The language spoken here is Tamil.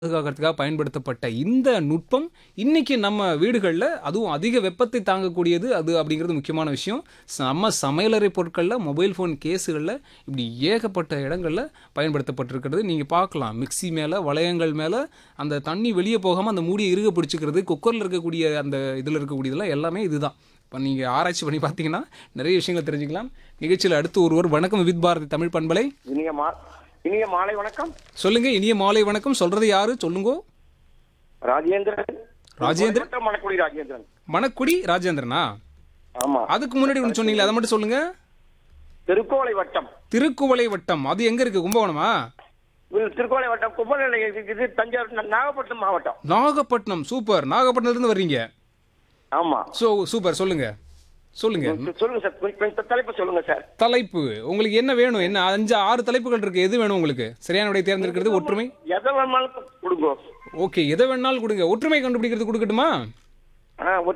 பாதுகாக்கிறதுக்காக பயன்படுத்தப்பட்ட இந்த நுட்பம் இன்னைக்கு நம்ம வீடுகளில் அதுவும் அதிக வெப்பத்தை தாங்கக்கூடியது அது அப்படிங்கிறது முக்கியமான விஷயம் ச- நம்ம சமையலறை பொருட்களில் மொபைல் ஃபோன் கேஸுகளில் இப்படி ஏகப்பட்ட இடங்களில் பயன்படுத்தப்பட்டிருக்கிறது நீங்கள் பார்க்கலாம் மிக்ஸி மேலே வளையங்கள் மேலே அந்த தண்ணி வெளியே போகாமல் அந்த மூடியை இறுக பிடிச்சிக்கிறது குக்கரில் இருக்கக்கூடிய அந்த இதில் இருக்கக்கூடியதெல்லாம் எல்லாமே இதுதான் இப்போ நீங்கள் ஆராய்ச்சி பண்ணி பார்த்தீங்கன்னா நிறைய விஷயங்களை தெரிஞ்சுக்கலாம் நிகழ்ச்சியில் அடுத்து ஒருவர் வணக்கம் வித் பாரதி தமிழ் பண்பலை இனிய மா இனிய மாலை வணக்கம் சொல்லுங்க இனிய மாலை வணக்கம் சொல்றது யாரு சொல்லுங்க ராஜேந்திரன் ராஜேந்திரன்? கோயம்புத்தூர் மணக்குடி ராஜேந்திரன் மணக்குடி ராஜேந்திரனா ஆமா அதுக்கு முன்னாடி ஒன்று சொன்னீங்களே அதை மட்டும் சொல்லுங்க திருக்கோளை வட்டம் திருக்குவளை வட்டம் அது எங்க இருக்கு கும்பகோணமா இது திருக்கோளை வட்டம் கும்பநிலை இது தஞ்சாவூர் நா- நாகப்பட்டினம் மாவட்டம் நாகப்பட்டினம் சூப்பர் நாகப்பட்டினத்துல இருந்து வர்றீங்க ஆமா ஸோ சூப்பர் சொல்லுங்க சொல்லுங்க சொல்லுங்க சார் கொஞ்சம் கொஞ்சம் தலைப்பு சொல்லுங்க சார் தலைப்பு உங்களுக்கு என்ன வேணும் என்ன அஞ்சு ஆறு தலைப்புகள் இருக்கு எது வேணும் உங்களுக்கு சரியான விடை தேர்ந்தெடுக்கிறது ஒற்றுமை எதை வேணாலும் கொடுங்க ஓகே எதை வேணாலும் கொடுங்க ஒற்றுமை கண்டுபிடிக்கிறது கொடுக்கட்டுமா ஆ,